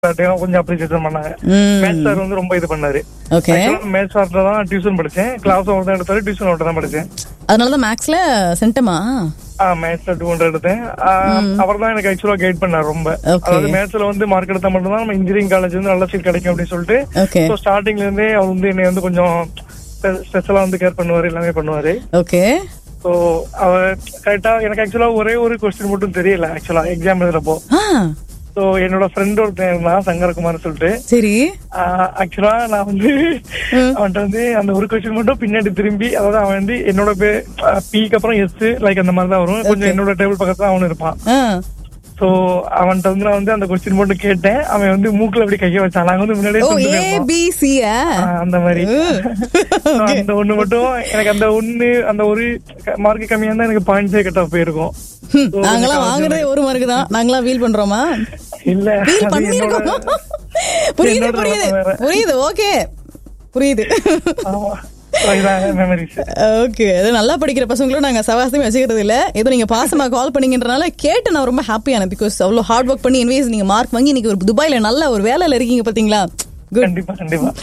கொஞ்சம் அப்ரிசியேஷன் பண்ணாங்க ம் மேத்ஸ் சார் வந்து ரொம்ப இது பண்ணாரு ஓகே மேத்ஸ் சார்ல தான் டியூஷன் படிச்சேன் கிளாஸ் அவர் தான் எடுத்தாரு டியூஷன் அவர் தான் படிச்சேன் அதனாலதான் மேக்ஸ்ல சென்டமா ஆ மேத்ஸ்ல டூ ஹண்ட்ரட் எடுத்தேன் அவர் தான் எனக்கு ஆக்சுவலா கைட் பண்ணார் ரொம்ப Okay. அதாவது மேத்ஸ்ல வந்து மார்க் எடுத்தா மட்டும் தான் நம்ம இன்ஜினியரிங் காலேஜ் வந்து நல்ல சீட் கிடைக்கும் அப்படின்னு சொல்லிட்டு ஓகே ஸோ ஸ்டார்டிங்ல இருந்தே அவர் வந்து என்னை வந்து கொஞ்சம் ஸ்பெஷலா வந்து கேர் பண்ணுவாரு எல்லாமே பண்ணுவாரு ஓகே ஸோ அவர் கரெக்டா எனக்கு ஆக்சுவலா ஒரே ஒரு கொஸ்டின் மட்டும் தெரியல ஆக்சுவலா எக்ஸாம் எழுதுறப்போ ஆ ஸோ என்னோட ஃப்ரெண்ட் ஒருத்தன் இருந்தான் சங்கரகுமார் சொல்லிட்டு சரி ஆக்சுவலா நான் வந்து அவன்கிட்ட வந்து அந்த ஒரு கொஸ்டின் மட்டும் பின்னாடி திரும்பி அதாவது அவன் வந்து என்னோட பே பிக்கு அப்புறம் எஸ் லைக் அந்த மாதிரி தான் வரும் கொஞ்சம் என்னோட டேபிள் பக்கத்துல அவன் இருப்பான் ஆ சோ அவன்கிட்ட வந்து நான் வந்து அந்த கொஸ்டின் மட்டும் கேட்டேன் அவன் வந்து மூக்குல அப்படி கைய வச்சான் நாங்க வந்து முன்னாடியே ஓ சொல்லிட்டு ஏ இருப்போம். பி சி ஆ, அந்த மாதிரி So, அந்த ஒண்ணு மட்டும் எனக்கு அந்த ஒண்ணு அந்த ஒரு மார்க் கம்மியா இருந்தா எனக்கு பாயிண்ட்ஸே கட் ஆஃப் போயிருக்கும் So, நாங்களாம் கொஞ்சம் வாங்குறதே ஒரு மார்க் தான் நாங்களாம் ஃபீல் பண்றோமா இல்ல ஃபீல் அது பண்ணிருக்கோம் என்னோட- புரியுது என்னோட புரியுது வேற. புரியுது ஓகே புரியுது ஆமா. So, இதான் மெமரிஸ் ஓகே அது நல்லா படிக்கிற பசங்களும் நாங்க சவாசமே வச்சுக்கிறது இல்ல ஏதோ நீங்க பாசமா கால் பண்ணீங்கன்றனால கேட்டு நான் ரொம்ப ஹாப்பியான பிகாஸ் அவ்வளவு ஹார்ட் ஒர்க் பண்ணி இன்வேஸ் நீங்க மார்க் வாங்கி இன்னைக்கு ஒரு துபாயில நல்ல ஒரு வேலையில இருக்கீங்க பாத்தீங்களா குட் கண்டிப்பா கண்டிப்பா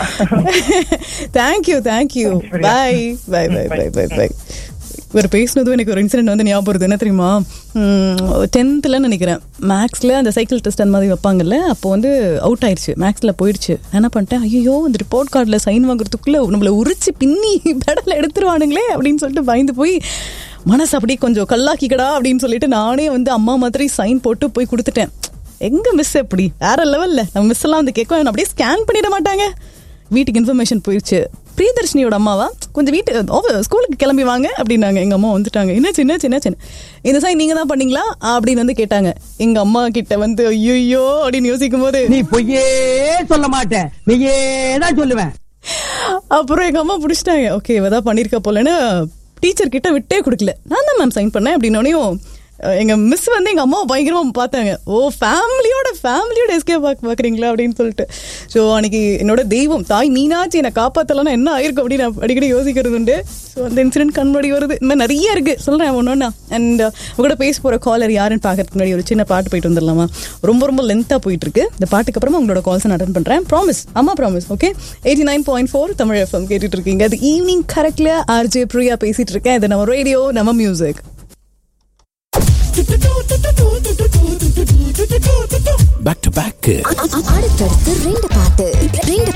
thank you thank you bye bye bye bye bye bye இவர் பேசினதும் எனக்கு ஒரு இன்சிடென்ட் வந்து ஞாபகம் வருது என்ன தெரியுமா டென்த்தில் நினைக்கிறேன் மேக்ஸில் அந்த சைக்கிள் டெஸ்ட் அந்த மாதிரி வைப்பாங்கல்ல அப்போ வந்து அவுட் ஆயிடுச்சு மேக்ஸில் போயிடுச்சு நான் என்ன பண்ணிட்டேன் ஐயோ இந்த ரிப்போர்ட் கார்டில் சைன் வாங்குறதுக்குள்ளே நம்மளை உரிச்சு பின்னி பெடல எடுத்துருவானுங்களே அப்படின்னு சொல்லிட்டு பயந்து போய் மனசு அப்படியே கொஞ்சம் கல்லாக்கிக்கடா அப்படின்னு சொல்லிட்டு நானே வந்து அம்மா மாதிரி சைன் போட்டு போய் கொடுத்துட்டேன் எங்க மிஸ் எப்படி வேற லெவல்ல நம்ம மிஸ் எல்லாம் வந்து கேட்க அப்படியே ஸ்கேன் பண்ணிட மாட்டாங்க வீட்டுக்கு இன்ஃபர்மேஷன் போயிடுச்சு பிரியதர்ஷினியோட அம்மாவா கொஞ்சம் வீட்டு ஓ, ஸ்கூலுக்கு கிளம்பி வாங்க அப்படின்னாங்க எங்க அம்மா வந்துட்டாங்க என்னாச்சு என்னாச்சு என்னாச்சு இந்த சைன் நீங்க தான் பண்ணீங்களா அப்படின்னு வந்து கேட்டாங்க எங்க அம்மா கிட்ட வந்து ஐயோ அப்படின்னு யோசிக்கும் போது நீ பொய்யே சொல்ல மாட்டேன் நீயே தான் சொல்லுவேன் அப்புறம் எங்க அம்மா பிடிச்சிட்டாங்க ஓகே இவதான் பண்ணிருக்க போலன்னு டீச்சர் கிட்ட விட்டே கொடுக்கல நான் தான் மேம் சைன் பண்ணேன் அப்படின்னோடனையும் எங்க மிஸ் வந்து எங்க அம்மாவை பயங்கரமா பார்த்தாங்க ஓ ஃபேமிலியோட ஃபேமிலியோட எஸ்கே பாக் பாக்குறீங்களா அப்படின்னு சொல்லிட்டு ஸோ அன்னைக்கு என்னோட தெய்வம் தாய் மீனாட்சி என்னை காப்பாத்தலாம் என்ன ஆயிருக்கும் அப்படின்னு நான் அடிக்கடி யோசிக்கிறது உண்டு ஸோ அந்த இன்சிடென்ட் கண்முடி வருது இந்த மாதிரி நிறைய இருக்கு சொல்றேன் ஒன்னொன்னா அண்ட் உங்களோட பேச போற காலர் யாருன்னு பார்க்கறதுக்கு முன்னாடி ஒரு சின்ன பாட்டு போயிட்டு வந்துடலாமா ரொம்ப ரொம்ப லென்த்தா போயிட்டு இருக்கு இந்த பாட்டுக்கு அப்புறமா உங்களோட கால்ஸ் நான் அட்டன் பண்றேன் ப்ராமிஸ் அம்மா promise okay eighty nine point four Tamil FM கேட்டுட்டு இருக்கீங்க அது ஈவினிங் கரெக்ட்ல ஆர்ஜே பிரியா பேசிட்டு இருக்கேன் இது நம்ம ரேடியோ நம்ம மியூசிக் பேக் டு பேக் அடுத்தடுத்து ரெண்டு பாட்டு ரெண்டு